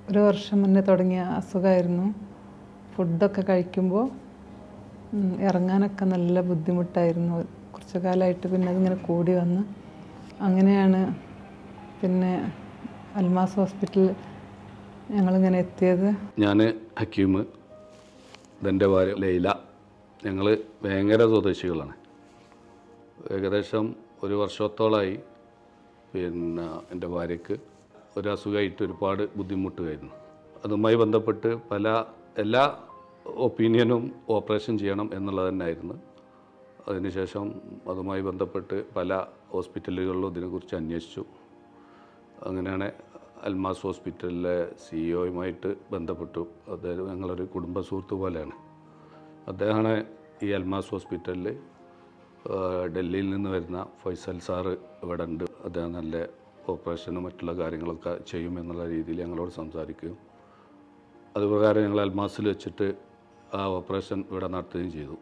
ഒരു വർഷം മുന്നേ തുടങ്ങിയ അസുഖമായിരുന്നു ഫുഡൊക്കെ കഴിക്കുമ്പോൾ ഉം, ഇറങ്ങാനൊക്കെ നല്ല ബുദ്ധിമുട്ടായിരുന്നു കുറച്ച് കാലമായിട്ട് പിന്നെ അതിങ്ങനെ കൂടി വന്ന് അങ്ങനെയാണ് പിന്നെ അൽമാസ് ഹോസ്പിറ്റലിൽ ഞങ്ങളിങ്ങനെ എത്തിയത് ഞാൻ ഹക്കീം ഇതെൻ്റെ ഭാര്യ ലൈല ഞങ്ങൾ ഭയങ്കര സ്വദേശികളാണ് ഏകദേശം ഒരു വർഷത്തോളമായി പിന്നെ എൻ്റെ ഭാര്യയ്ക്ക് ഒരു അസുഖമായിട്ട് ഒരുപാട് ബുദ്ധിമുട്ടുമായിരുന്നു അതുമായി ബന്ധപ്പെട്ട് പല എല്ലാ ഒപ്പീനിയനും ഓപ്പറേഷൻ ചെയ്യണം എന്നുള്ളത് തന്നെയായിരുന്നു അതിനുശേഷം അതുമായി ബന്ധപ്പെട്ട് പല ഹോസ്പിറ്റലുകളിലും ഇതിനെക്കുറിച്ച് അന്വേഷിച്ചു അങ്ങനെയാണ് അൽമാസ് ഹോസ്പിറ്റലിലെ സിഇഒയുമായിട്ട് ബന്ധപ്പെട്ടു അദ്ദേഹം ഞങ്ങളൊരു കുടുംബ സുഹൃത്ത് പോലെയാണ് അദ്ദേഹമാണ് ഈ അൽമാസ് ഹോസ്പിറ്റലിൽ ഡൽഹിയിൽ നിന്ന് വരുന്ന ഫൈസൽ സാറ് ഇവിടെ ഉണ്ട് അദ്ദേഹം നല്ല ഓപ്പറേഷനും മറ്റുള്ള കാര്യങ്ങളൊക്കെ ചെയ്യും എന്നുള്ള രീതിയിൽ ഞങ്ങളോട് സംസാരിക്കുകയും അതുപ്രകാരം ഞങ്ങൾ അൽമാസിൽ വെച്ചിട്ട് ആ ഓപ്പറേഷൻ ഇവിടെ നടത്തുകയും ചെയ്തു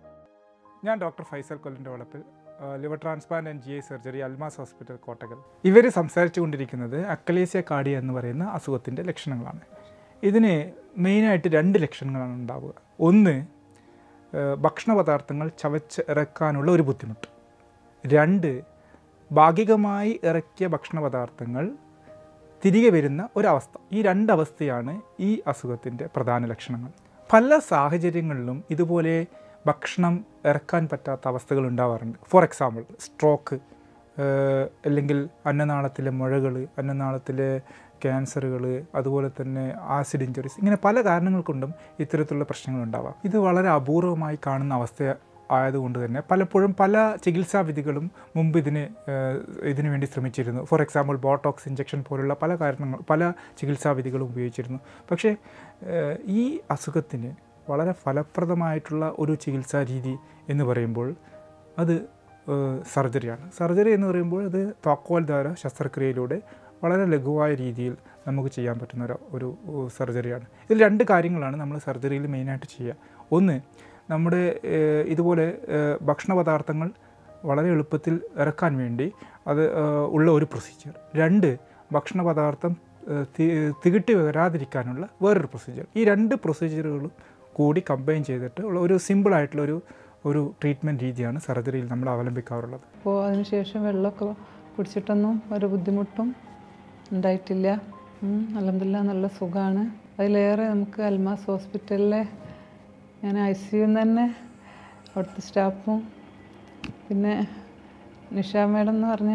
ഞാൻ ഡോക്ടർ ഫൈസൽ കൊല്ലിൻ്റെ വളപ്പിൽ liver transplant and G I surgery Almas hospital Kottakkal ഇവർ സംസാരിച്ചു കൊണ്ടിരിക്കുന്നത് അക്കലേസിയ കാർഡിയ എന്ന് പറയുന്ന അസുഖത്തിൻ്റെ ലക്ഷണങ്ങളാണ് ഇതിന് മെയിനായിട്ട് രണ്ട് ലക്ഷണങ്ങളാണ് ഉണ്ടാവുക ഒന്ന് ഏഹ്, ഭക്ഷണ പദാർത്ഥങ്ങൾ ചവച്ച് ഇറക്കാനുള്ള ഒരു ബുദ്ധിമുട്ട് രണ്ട് ഭാഗികമായി ഇറക്കിയ ഭക്ഷണ പദാർത്ഥങ്ങൾ തിരികെ വരുന്ന ഒരവസ്ഥ ഈ രണ്ടവസ്ഥയാണ് ഈ അസുഖത്തിൻ്റെ പ്രധാന ലക്ഷണങ്ങൾ പല സാഹചര്യങ്ങളിലും ഇതുപോലെ ഭക്ഷണം ഇറക്കാൻ പറ്റാത്ത അവസ്ഥകൾ ഉണ്ടാവാറുണ്ട് ഫോർ എക്സാമ്പിൾ സ്ട്രോക്ക് അല്ലെങ്കിൽ അന്നനാളത്തിലെ മുഴകൾ അന്നനാളത്തിലെ ക്യാൻസറുകൾ അതുപോലെ തന്നെ ആസിഡ് ഇഞ്ചുറീസ് ഇങ്ങനെ പല കാരണങ്ങൾ കൊണ്ടും ഇത്തരത്തിലുള്ള പ്രശ്നങ്ങൾ ഉണ്ടാവാം ഇത് വളരെ അപൂർവമായി കാണുന്ന അവസ്ഥ ആയതുകൊണ്ട് തന്നെ പലപ്പോഴും പല ചികിത്സാ വിധികളും മുമ്പ് ഇതിന് ഏഹ്, ഇതിനു വേണ്ടി ശ്രമിച്ചിരുന്നു ഫോർ എക്സാമ്പിൾ ബോട്ടോക്സ് ഇഞ്ചക്ഷൻ പോലുള്ള പല കാരണങ്ങൾ പല ചികിത്സാ വിധികളും ഉപയോഗിച്ചിരുന്നു പക്ഷേ ഏഹ്, ഈ അസുഖത്തിന് വളരെ ഫലപ്രദമായിട്ടുള്ള ഒരു ചികിത്സാ രീതി എന്ന് പറയുമ്പോൾ അത് ഏഹ്, സർജറിയാണ് സർജറി എന്ന് പറയുമ്പോൾ അത് താക്കോൽ ദ്വാര ശസ്ത്രക്രിയയിലൂടെ വളരെ ലഘുവായ രീതിയിൽ നമുക്ക് ചെയ്യാൻ പറ്റുന്ന ഒരു ഒരു സർജറിയാണ് ഇതിൽ രണ്ട് കാര്യങ്ങളാണ് നമ്മൾ സർജറിയിൽ മെയിനായിട്ട് ചെയ്യുക ഒന്ന് നമ്മുടെ ഏഹ്, ഇതുപോലെ ഏഹ്, ഭക്ഷണ പദാർത്ഥങ്ങൾ വളരെ എളുപ്പത്തിൽ ഇറക്കാൻ വേണ്ടി അത് ഏഹ്, ഉള്ള ഒരു പ്രൊസീജിയർ രണ്ട് ഭക്ഷണ പദാർത്ഥം ഏഹ്, തി- തികിട്ടി വരാതിരിക്കാനുള്ള വേറൊരു പ്രൊസീജിയർ ഈ രണ്ട് പ്രൊസീജിയറുകളും കൂടി കമ്പൈൻ ചെയ്തിട്ട് ഉള്ള ഒരു സിമ്പിളായിട്ടുള്ള ഒരു ഒരു ട്രീറ്റ്മെൻറ്റ് രീതിയാണ് സർജറിയിൽ നമ്മൾ അവലംബിക്കാറുള്ളത് അപ്പോൾ അതിനുശേഷം വെള്ളമൊക്കെ കുടിച്ചിട്ടൊന്നും ഒരു ബുദ്ധിമുട്ടും ഉണ്ടായിട്ടില്ല അലഹമില്ല നല്ല സുഖമാണ് അതിലേറെ നമുക്ക് അൽമാസ് ഹോസ്പിറ്റലിലെ ഞാൻ ഐ സി യുന്ന് തന്നെ അവിടുത്തെ സ്റ്റാഫും പിന്നെ നിഷ മേഡം എന്ന് പറഞ്ഞ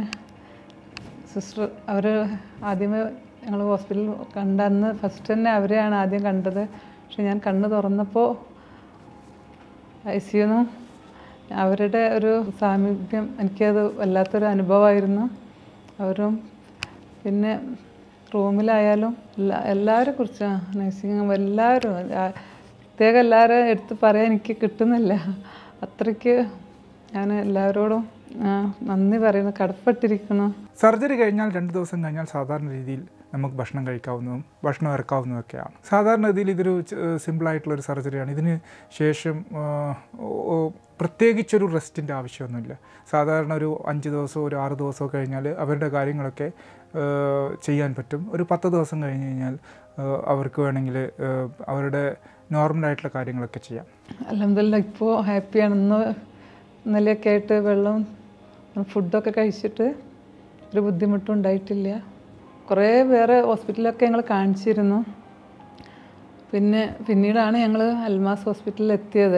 സിസ്റ്റർ അവർ ആദ്യമേ ഞങ്ങൾ ഹോസ്പിറ്റലിൽ കണ്ട അന്ന് ഫസ്റ്റ് തന്നെ അവരെയാണ് ആദ്യം കണ്ടത് പക്ഷെ ഞാൻ കണ്ണ് തുറന്നപ്പോൾ ഐ സി യുന്നും അവരുടെ ഒരു സാമീപ്യം എനിക്കത് വല്ലാത്തൊരു അനുഭവമായിരുന്നു അവരും പിന്നെ റൂമിലായാലും എല്ലാ എല്ലാവരെ കുറിച്ച് നഴ്സിംഗ് എല്ലാവരും ആ, പ്രത്യേകം എല്ലാവരും എടുത്ത് പറയാൻ എനിക്ക് കിട്ടുന്നില്ല അത്രയ്ക്ക് ഞാൻ എല്ലാവരോടും ആ, നന്ദി പറയുന്നു കടപ്പെട്ടിരിക്കുന്നു സർജറി കഴിഞ്ഞാൽ രണ്ട് ദിവസം കഴിഞ്ഞാൽ സാധാരണ രീതിയിൽ നമുക്ക് ഭക്ഷണം കഴിക്കാവുന്നതും ഭക്ഷണം ഇറക്കാവുന്നതൊക്കെയാണ് സാധാരണ രീതിയിൽ ഇതൊരു സിമ്പിളായിട്ടുള്ള ഒരു സർജറിയാണ് ഇതിന് ശേഷം ആ, ഓ- പ്രത്യേകിച്ചൊരു റെസ്റ്റിൻ്റെ ആവശ്യമൊന്നുമില്ല സാധാരണ ഒരു അഞ്ച് ദിവസമോ ഒരു ആറ് ദിവസമോ കഴിഞ്ഞാൽ അവരുടെ കാര്യങ്ങളൊക്കെ ആ, ചെയ്യാൻ പറ്റും ഒരു പത്ത് ദിവസം കഴിഞ്ഞ് കഴിഞ്ഞാൽ ആ, അവർക്ക് വേണമെങ്കിൽ ആ, അവരുടെ നോർമലായിട്ടുള്ള കാര്യങ്ങളൊക്കെ ചെയ്യാം അലഹമില്ല ഇപ്പോൾ ഹാപ്പിയാണ് ഇന്ന് ഇന്നലെയൊക്കെ ആയിട്ട് വെള്ളം ഫുഡൊക്കെ കഴിച്ചിട്ട് ഒരു ബുദ്ധിമുട്ടും ഉണ്ടായിട്ടില്ല കുറേ വേറെ ഹോസ്പിറ്റലൊക്കെ ഞങ്ങൾ കാണിച്ചിരുന്നു പിന്നെ പിന്നീടാണ് ഞങ്ങൾ അൽമാസ് ഹോസ്പിറ്റലിൽ എത്തിയത്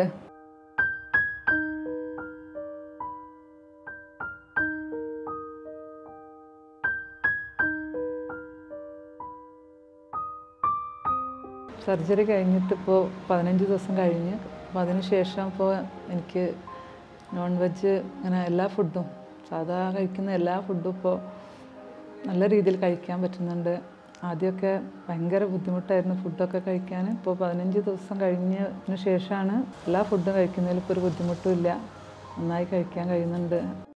സർജറി കഴിഞ്ഞിട്ട് ഇപ്പോൾ പതിനഞ്ച് ദിവസം കഴിഞ്ഞ് അപ്പോൾ അതിന് ശേഷം ഇപ്പോൾ എനിക്ക് നോൺ വെജ് അങ്ങനെ എല്ലാ ഫുഡും സാധാ കഴിക്കുന്ന എല്ലാ ഫുഡും ഇപ്പോൾ നല്ല രീതിയിൽ കഴിക്കാൻ പറ്റുന്നുണ്ട് ആദ്യമൊക്കെ ഭയങ്കര ബുദ്ധിമുട്ടായിരുന്നു ഫുഡൊക്കെ കഴിക്കാൻ ഇപ്പോൾ പതിനഞ്ച് ദിവസം കഴിഞ്ഞതിന് ശേഷമാണ് എല്ലാ ഫുഡും കഴിക്കുന്നതിൽ ഇപ്പോൾ ഒരു ബുദ്ധിമുട്ടും ഇല്ല നന്നായി കഴിക്കാൻ കഴിയുന്നുണ്ട്